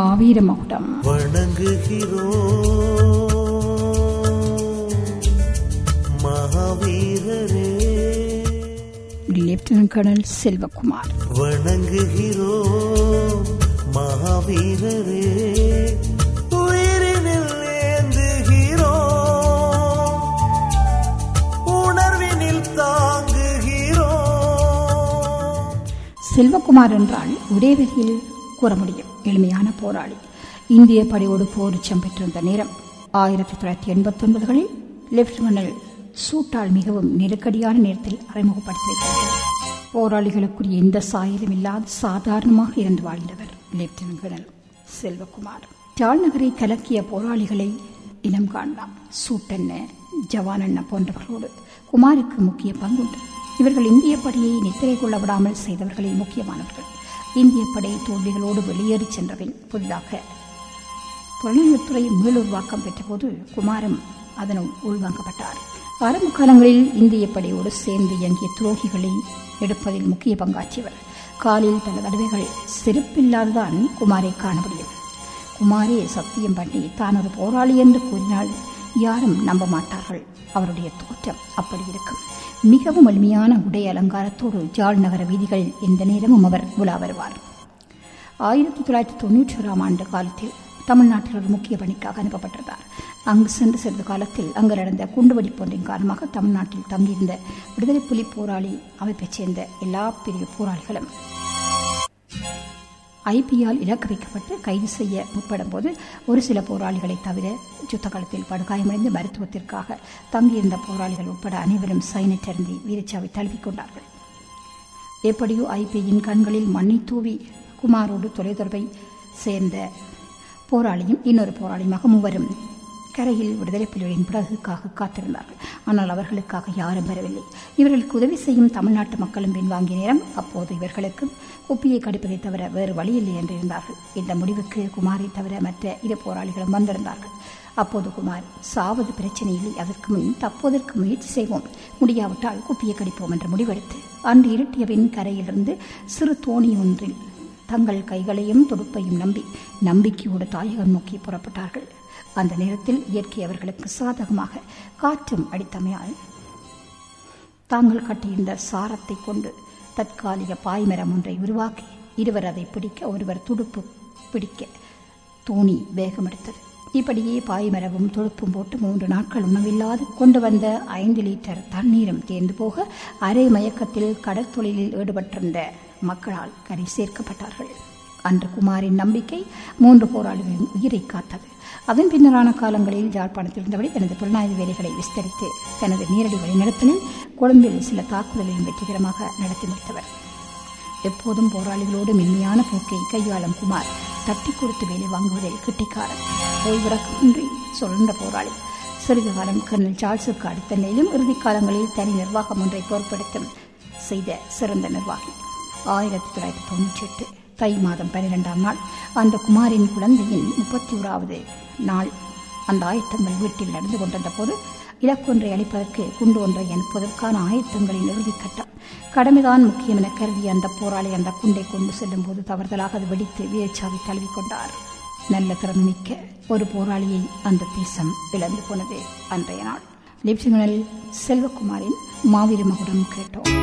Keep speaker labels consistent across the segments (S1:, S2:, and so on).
S1: மாவீர மகுடம்
S2: வணங்குகிறோம் மகாவீரரே
S1: லெப்டினன்ட் கர்னல் செல்வகுமார்
S2: வணங்குகிறோம் மகாவீரரே உயிரினில் ஏந்துகிறோம் உணர்வினில் தாங்குகிறோம்
S1: செல்வகுமார் என்றால் ஒரே வரியில் கூற முடியும் எளிமையான போராளி இந்திய படையோடு போரிச்சம் பெற்றிருந்த நேரம் ஆயிரத்தி தொள்ளாயிரத்தி எண்பத்தி ஒன்பதுகளில் லெப்டினல் சூட்டால் மிகவும் நெருக்கடியான நேரத்தில் அறிமுகப்படுத்தி வைத்தார்கள் போராளிகளுக்குரிய எந்த சாயலும் இல்லாத சாதாரணமாக இருந்து வாழ்ந்தவர் லெப்டினன்ட் கர்னல் செல்வகுமார் ஜாழ் நகரை கலக்கிய போராளிகளை இனம் காணலாம் சூட்டென்ன ஜவானண்ண போன்றவர்களோடு குமாருக்கு முக்கிய பங்குண்டு இவர்கள் இந்திய படையை நித்திரை கொள்ள விடாமல் செய்தவர்களில் முக்கியமானவர்கள் இந்திய படை தோல்விகளோடு வெளியேறி சென்றபின் புதிதாக புலனாய்வுத்துறை மீளுருவாக்கம் பெற்றபோது குமாரம் அதனுள் உள்வாங்கப்பட்டார் ஆரம்ப காலங்களில் இந்திய படையோடு சேர்ந்து இயங்கிய துரோகிகளை எடுப்பதில் முக்கிய பங்காற்றியவர் காலில் பல தடவைகள் செருப்பில்லாதுதான் குமாரை காண முடியும் குமாரே சத்தியம் பண்ணி தான் ஒரு போராளி என்று கூறினால் யாரும் நம்ப மாட்டார்கள் அவருடைய தோற்றம் அப்படி இருக்கும் மிகவும் எளிமையான உடை அலங்காரத்தோடு ஜாழ் நகர வீதிகள் எந்த நேரமும் அவர் உலா வருவார் ஆயிரத்தி தொள்ளாயிரத்தி தொண்ணூற்றி ஓராம் ஆண்டு காலத்தில் தமிழ்நாட்டில் ஒரு முக்கிய பணிக்காக அனுப்பப்பட்டிருந்தார் அங்கு சென்று சிறிது காலத்தில் அங்கு நடந்த குண்டுவெடிப்பு ஒன்றின் காரணமாக தமிழ்நாட்டில் தங்கியிருந்த விடுதலை புலி போராளி அமைப்பைச் சேர்ந்த எல்லா பிரிவு போராளிகளும் ஐபியால் இலக்கு வைக்கப்பட்டு கைது செய்ய முற்படும் போது ஒரு சில போராளிகளை தவிர யுத்த காலத்தில் படுகாயமடைந்து மருத்துவத்திற்காக தங்கியிருந்த போராளிகள் உட்பட அனைவரும் சைனட்டருந்தி வீரச்சாவை தழுவிக்கொண்டார்கள் எப்படியோ ஐபியின் கண்களில் மண்ணை தூவி குமாரோடு தொலைதொடர்பை சேர்ந்த போராளியும் இன்னொரு போராளியுமாக மூவரும் கரையில் விடுதலை புலிகளின் படகுக்காக காத்திருந்தார்கள் ஆனால் அவர்களுக்காக யாரும் வரவில்லை இவர்களுக்கு உதவி செய்யும் தமிழ்நாட்டு மக்களும் பின்வாங்கிய நேரம் அப்போது இவர்களுக்கு குப்பியை கடிப்பதை தவிர வேறு வழியில்லை என்று இருந்தார்கள் இந்த முடிவுக்கு குமாரை தவிர மற்ற இரு போராளிகளும் வந்திருந்தார்கள் அப்போது குமார் சாவது பிரச்சனை இல்லை அதற்கு முன் தப்போதற்கு முயற்சி செய்வோம் முடியாவிட்டால் குப்பியை கடிப்போம் என்ற முடிவெடுத்து அன்று இருட்டிய பின் கரையிலிருந்து சிறு தோணி ஒன்றில் தங்கள் கைகளையும் துடுப்பையும் நம்பி நம்பிக்கையோடு தாயகம் நோக்கி புறப்பட்டார்கள் அந்த நேரத்தில் இயற்கை அவர்களுக்கு சாதகமாக காற்றும் அடித்தமையால் தாங்கள் கட்டியிருந்த சாரத்தை கொண்டு தற்காலிக பாய்மரம் ஒன்றை உருவாக்கி இருவர் அதை பிடிக்க ஒருவர் துடுப்பு பிடிக்க தோணி வேகம் எடுத்தது இப்படியே பாய்மரமும் துடுப்பும் போட்டு மூன்று நாட்கள் உணவில்லாது கொண்டு வந்த ஐந்து லிட்டர் தண்ணீரும் தேர்ந்து போக அரை மயக்கத்தில் கடற்தொழிலில் ஈடுபட்டிருந்த மக்களால் கரை சேர்க்கப்பட்டார்கள் அன்று குமாரின் நம்பிக்கை மூன்று போராளிகளின் உயிரை காத்தது அதன் பின்னரான காலங்களில் ஜாழ்ப்பாணத்தில் இருந்தபடி தனது புலனாய்வு வேலைகளை விஸ்தரித்து தனது நேரடி வழிநடத்தலில் கொழும்பில் சில தாக்குதலையும் வெற்றிகரமாக நடத்தி முடித்தவர் எப்போதும் போராளிகளோடு மென்மையான போக்கை கையாளும் குமார் தட்டி கொடுத்து வேலை வாங்குவதில் கிட்டிக்காரன் ஓய்விறக்கமின்றி சுழன்ற போராளி சிறிது காலம் கர்னல் சார்ல்ஸுக்கு அடுத்த நிலையிலும் இறுதி காலங்களில் தனி நிர்வாகம் ஒன்றை பொருட்படுத்தும் செய்த சிறந்த நிர்வாகி ஆயிரத்தி தொள்ளாயிரத்தி தொண்ணூற்றி எட்டு தை மாதம் பன்னிரெண்டாம் நாள் அந்த குமாரின் குழந்தையின் முப்பத்தி ஓராவது நாள் அந்த ஆயத்தங்கள் வீட்டில் நடந்து கொண்டிருந்த போது இலக்கொன்றை அளிப்பதற்கு குண்டு ஒன்றை அனுப்புவதற்கான ஆயத்தங்களின் இறுதிக்கட்டம் கடமைதான் முக்கியம் என கருதிய அந்த போராளி அந்த குண்டை கொண்டு செல்லும் போது தவறுதலாக அது வெடித்து வீரச்சாவை தழுவிக்கொண்டார் நல்ல திறன்மிக்க ஒரு போராளியை அந்த தேசம் இழந்து போனது அன்றைய நாள் லெப்டினல் செல்வகுமாரின் மாவீர மகுடம் கேட்டோம்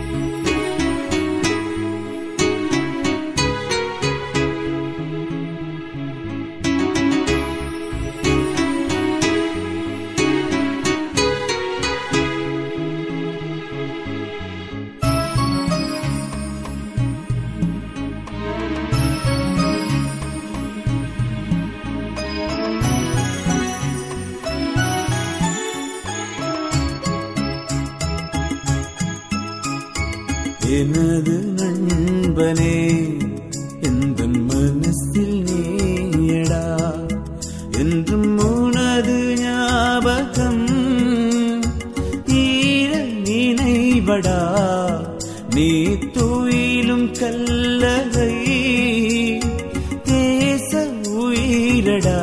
S2: எனது நண்பனே எந்த மனசில் நீயடா என்றும் உனது ஞாபகம் ஈர நினைவடா நீ துயிலும் கல்லறை தேச உயிரடா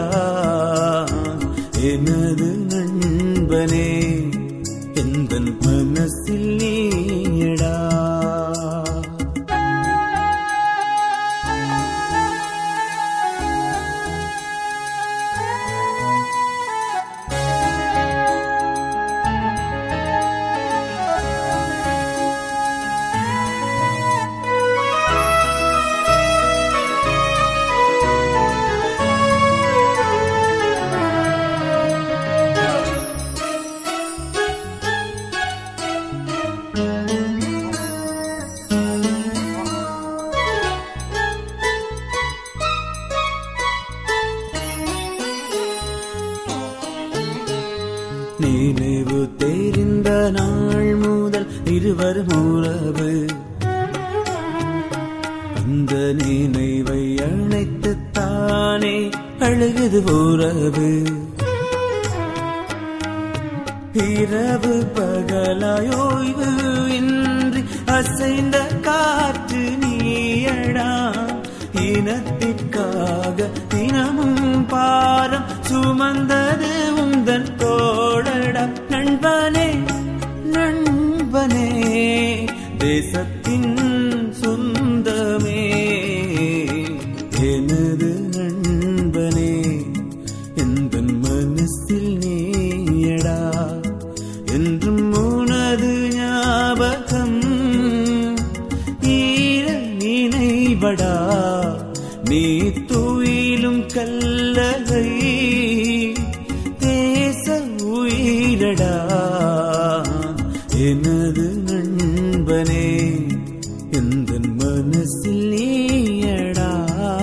S2: எனது நண்பனே எந்த மனசில் நீயடா நினைவு தெரிந்த நாள் முதல் இருவரும் உறவு அந்த நினைவை அழைத்து தானே அழுகுது உறவு இரவு பகலாயோய்வு இன்றி அசைந்த காற்று நீயடா இனத்திற்காக தினமும் பாரம் சுமந்தது உந்தன் தோழடா நண்பனே நண்பனே தேசத்தின் சொந்தமே எனது நண்பனே எந்த மனசில் நீயடா என்றும் உனது ஞாபகம் ஈர நினைவடா நீ துயிலும் கல்லகை தேச உயிரடா எனது நண்பனே எந்த மனசில் நீயடா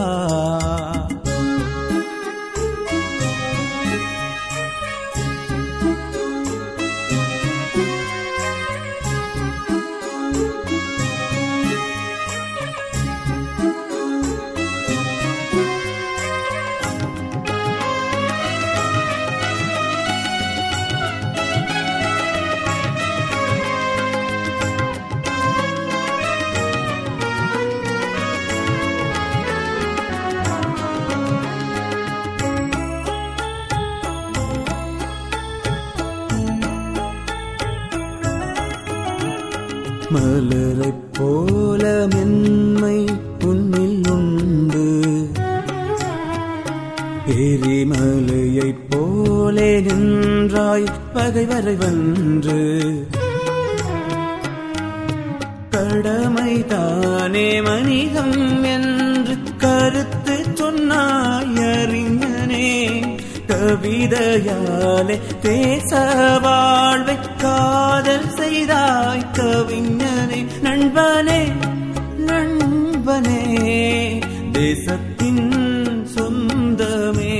S2: மலரைப் போல மென்மை உன்னில் உண்டு எரிமலையைப் போலே நின்றாய் பகைவரை வென்று கடமை தானே மனிதம் என்று கருத்து சொன்னாய் அறிஞனே கவிதையாலே தேச வாழ்வை காதல் செய்தாய் கவிஞனே நண்பனே நண்பனே தேசத்தின் சொந்தமே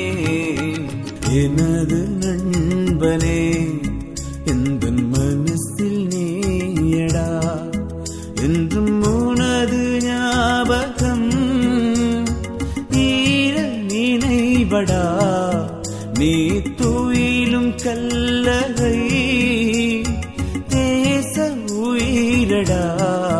S2: எனது நண்பனே எந்த மனசில் நீயடா என்றும் உனது ஞாபகம் ஈர நினைவடா நீ துயிலும் கல்லகை தேச உயிரடா